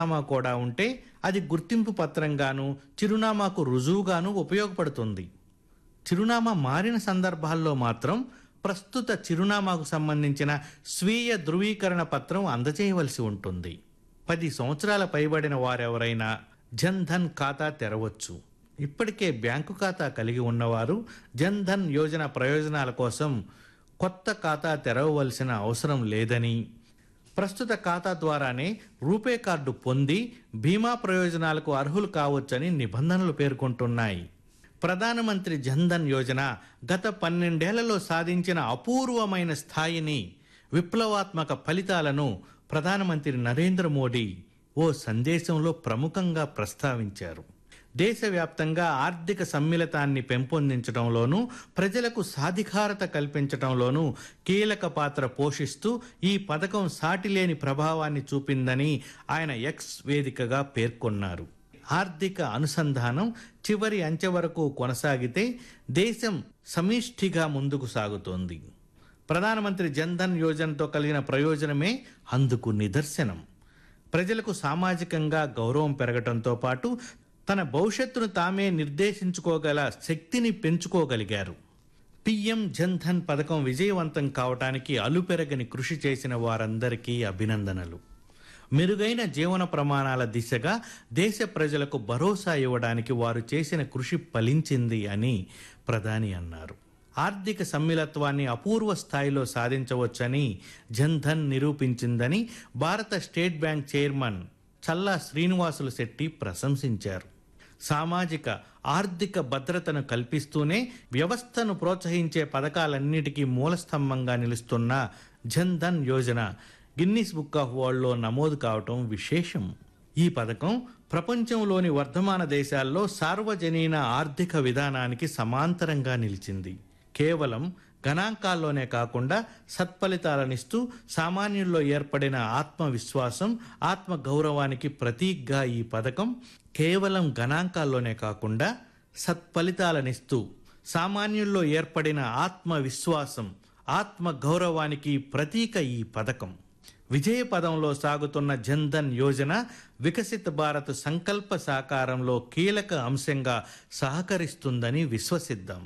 చిరునామా కూడా ఉంటే అది గుర్తింపు పత్రంగాను చిరునామాకు రుజువుగాను ఉపయోగపడుతుంది చిరునామా మారిన సందర్భాల్లో మాత్రం ప్రస్తుత చిరునామాకు సంబంధించిన స్వీయ ధృవీకరణ పత్రం అందజేయవలసి ఉంటుంది పది సంవత్సరాల పైబడిన వారెవరైనా జన్ ధన్ ఖాతా తెరవచ్చు ఇప్పటికే బ్యాంకు ఖాతా కలిగి ఉన్నవారు జన్ ధన్ యోజన ప్రయోజనాల కోసం కొత్త ఖాతా తెరవవలసిన అవసరం లేదని ప్రస్తుత ఖాతా ద్వారానే రూపే కార్డు పొంది బీమా ప్రయోజనాలకు అర్హులు కావచ్చని నిబంధనలు పేర్కొంటున్నాయి ప్రధానమంత్రి జన్ధన్ యోజన గత పన్నెండేళ్లలో సాధించిన అపూర్వమైన స్థాయిని విప్లవాత్మక ఫలితాలను ప్రధానమంత్రి నరేంద్ర మోడీ ఓ సందేశంలో ప్రముఖంగా ప్రస్తావించారు దేశవ్యాప్తంగా ఆర్థిక సమ్మిళతాన్ని పెంపొందించడంలోనూ ప్రజలకు సాధికారత కల్పించడంలోనూ కీలక పాత్ర పోషిస్తూ ఈ పథకం సాటిలేని ప్రభావాన్ని చూపిందని ఆయన ఎక్స్ వేదికగా పేర్కొన్నారు ఆర్థిక అనుసంధానం చివరి అంచె వరకు కొనసాగితే దేశం సమిష్టిగా ముందుకు సాగుతోంది ప్రధానమంత్రి జన్ధన్ యోజనతో కలిగిన ప్రయోజనమే అందుకు నిదర్శనం ప్రజలకు సామాజికంగా గౌరవం పెరగటంతో పాటు తన భవిష్యత్తును తామే నిర్దేశించుకోగల శక్తిని పెంచుకోగలిగారు పిఎం జన్ధన్ పథకం విజయవంతం కావటానికి అలుపెరగని కృషి చేసిన వారందరికీ అభినందనలు మెరుగైన జీవన ప్రమాణాల దిశగా దేశ ప్రజలకు భరోసా ఇవ్వడానికి వారు చేసిన కృషి ఫలించింది అని ప్రధాని అన్నారు ఆర్థిక సమ్మిళత్వాన్ని అపూర్వ స్థాయిలో సాధించవచ్చని జన్ధన్ నిరూపించిందని భారత State Bank chairman Challa Srinivasulu Setty ప్రశంసించారు సామాజిక ఆర్థిక భద్రతను కల్పిస్తూనే వ్యవస్థను ప్రోత్సహించే పథకాలన్నిటికీ మూలస్తంభంగా నిలుస్తున్న Jan Dhan Yojana Guinness book of వరల్డ్లో నమోదు కావటం విశేషం ఈ పథకం ప్రపంచంలోని వర్ధమాన దేశాల్లో సార్వజనీన ఆర్థిక విధానానికి సమాంతరంగా నిలిచింది కేవలం గణాంకాల్లోనే కాకుండా సత్ఫలితాలనిస్తూ సామాన్యుల్లో ఏర్పడిన ఆత్మవిశ్వాసం ఆత్మ గౌరవానికి ప్రతీకగా ఈ పథకం కేవలం గణాంకాల్లోనే కాకుండా సత్ఫలితాలనిస్తూ సామాన్యుల్లో ఏర్పడిన ఆత్మవిశ్వాసం ఆత్మ గౌరవానికి ప్రతీక ఈ పథకం విజయ పదంలో సాగుతున్న జన్ధన్ యోజన వికసిత భారత్ సంకల్ప సాకారంలో కీలక అంశంగా సహకరిస్తుందని విశ్వసిద్దాం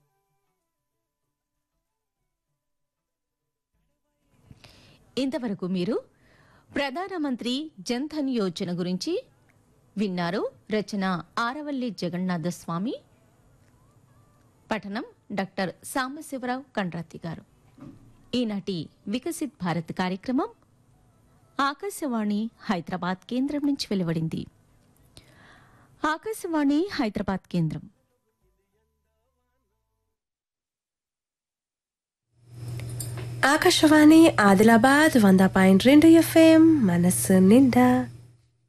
ఇంతవరకు మీరు ప్రధానమంత్రి జన్ధన్ యోజన గురించి విన్నారు రచన ఆరవల్లి జగన్నాథ స్వామి పఠనం డాక్టర్ సాంబశివరావు కండ్రాతి గారు ఈనాటి వికసిత్ భారత్ కార్యక్రమం ఆకాశవాణి హైదరాబాద్ కేంద్రం నుంచి వెలువడింది ఆకాశవాణి హైదరాబాద్ కేంద్రం ఆకాశవాణి ఆదిలాబాద్ వంద పాయింట్ రెండు ఎఫ్ఎం మనస్సు నిండా